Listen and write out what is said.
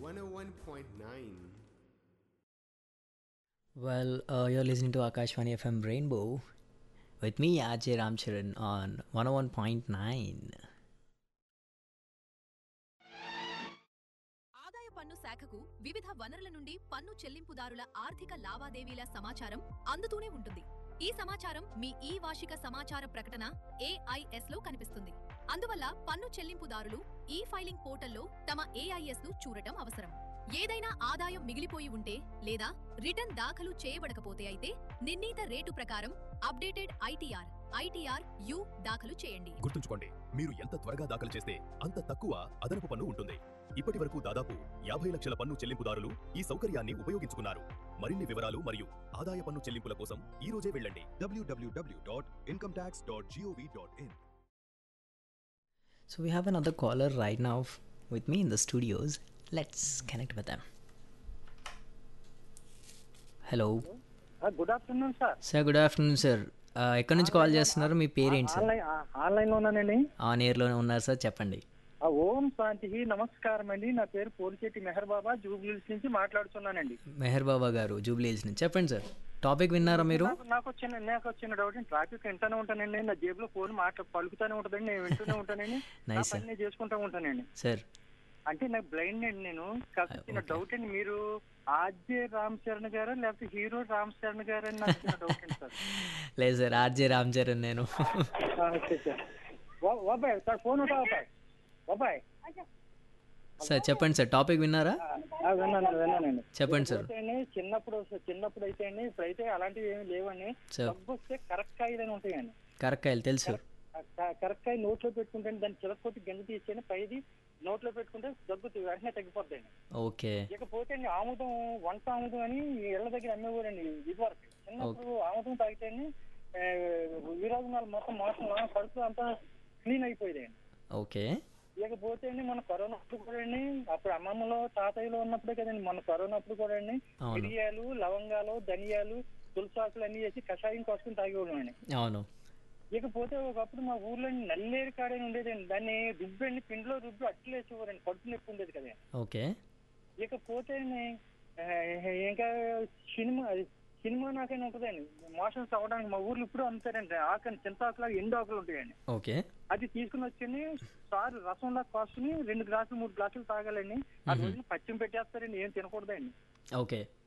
101.9. Well, uh, you're listening to Akashvani FM Rainbow with me, Ajay Ramcharan, on 101.9. ఆదాయ పన్ను శాఖకు వివిధ వనరుల నుండి పన్ను చెల్లింపుదారుల ఆర్థిక లావాదేవీల సమాచారం అందుతూనే ఉంటుంది ఈ సమాచారం మీ ఈ వార్షిక సమాచార ప్రకటన ఏఐఎస్ లో కనిపిస్తుంది అందువల్ల పన్ను చెల్లింపుదారులు ఈ ఫైలింగ్ పోర్టల్లో తమ ఏఐఎస్ ను చూడటం అవసరం ఏదైనా ఆదాయం మిగిలిపోయి ఉంటే లేదా రిటర్న్ దాఖలు చేయబడకపోతే అయితే నిర్ణీత రేటు ప్రకారం అప్డేటెడ్ ఐటీఆర్ ఐటీఆర్ యు దాఖలు చేయండి గుర్తుంచుకోండి మీరు ఎంత త్వరగా దాఖలు చేస్తే అంత తక్కువ అదనపు పన్ను ఉంటుంది ఇప్పటి వరకు దాదాపు యాభై లక్షల పన్ను చెల్లింపుదారులు ఈ సౌకర్యాన్ని ఉపయోగించుకున్నారు మరిన్ని వివరాలు మరియు ఆదాయ పన్ను చెల్లింపుల కోసం ఈ రోజే వెళ్ళండి www.incometax.gov.in So, we have another caller right now f- with me in the studios. Let's connect with them. Hello. Good afternoon sir sir good afternoon sir ఎక్కడి నుంచి కాల్ చేస్తున్నారు మీ పేరేంటి సార్ ఆన్లైన్ ఆన్లైన్ లో ఉన్నానండి ఆన్ ఎయిర్లోనే ఉన్నారు sir చెప్పండి ఆ, ఓం శాంతికి నమస్కారం అండి నా పేరు పోలిచెట్టి మెహర్ బాబా జూబ్లీస్ నుంచి మాట్లాడుతున్నానండి మెహర్ బాబా గారు జూబ్లీ హిల్స్ నుంచి చెప్పండి సార్ టాపిక్ విన్నారా మీరు నాకు నాకు వచ్చిన నాకు వచ్చిన డౌట్ ట్రాఫిక్ వింటానే ఉంటానండి నా జేబులో ఫోన్ మాట్లా పలుకుతానే ఉంటుందండి నేను వింటూనే ఉంటానండి నా Nice, పని నేను చేసుకుంటూ ఉంటానండి సార్ అంటే నాకు బ్లైండ్ అండి నేను కాస్త చిన్న okay. డౌట్ అండి మీరు ఆర్జే రామ్ చరణ్ గారు లేకపోతే హీరో రామ్ చరణ్ గారు అని నాకు చిన్న డౌట్ అండి సార్ లేదు సార్ ఆర్జే రామ్ చరణ్ నేను ఆ, ఓకే సార్ ఓ- ఓబాయ్ సార్ ఫోన్ ఉంటా ఓబాయ్ ఓబాయ్ సార్ చెప్పండి సార్ టాపిక్ విన్నారా ఆ, విన్నాను విన్నానండి చెప్పండి సార్ ఇకపోతే అండి, చిన్నప్పుడు చిన్నప్పుడు అయితే అండి ఇప్పుడైతే అలాంటివి ఏమి లేవండి సార్ డబ్బు వస్తే కరక్కాయలు అని ఉంటాయండి కరక్కాయలు తెలుసు ఆ క- కరక్కాయ నోట్లో పెట్టుకుంటే దాన్ని చిలకపోతే గింజ తీసేయండి పైది నోట్లో పెట్టుకుంటే దగ్గు తీ- వెంటనే తగ్గిపోద్దండి ఓకే ఇకపోతే అండి ఆముదం వంట ఆముదం అని ఇళ్ళ దగ్గర అమ్మేవారండి ఇదివరకు చిన్నప్పుడు ఆముదం తాగితే అండి ఆ, విరోధనాలు మొత్తం మోసం కడుపు అంతా క్లీన్ అయిపోయేదండి ఓకే ఇకపోతే అండి మన కరోనా అప్పుడు కూడా అండి అప్పుడు అమ్మమ్మలో తాతయ్యలో ఉన్నప్పుడే కదండి మన కరోనా అప్పుడు కూడా అండి అవును మిరియాలు లవంగాలు ధనియాలు తులసాకులు అన్ని వేసి కషాయం కోసుకుని తాగేవాళ్ళం అండి అవును ఇకపోతే ఒకప్పుడు మా ఊర్లో నల్లేరు కాడని ఉండేదండి దాన్ని రుబ్బండి పిండిలో రుబ్బి అట్లు వేసేవారండి కడుపు నొప్పి ఉండేది కదా ఓకే ఇకపోతే ఆ, ఇంకా సినిమా అది సినిమా నాకైనా ఉంటుందండి మోషన్స్ అవ్వడానికి మా ఊర్లో ఇప్పుడు అమ్ముతారండి ఆకని చింతాకులా ఎండు ఆకులు ఉంటాయండి ఓకే అది తీసుకుని వచ్చి సార్ రసంలా కాసుకుని రెండు గ్లాసులు మూడు గ్లాసులు తాగాలండి ఆ రోజున పచ్చిమి పెట్టేస్తారండి ఏం తినకూడదండి ఓకే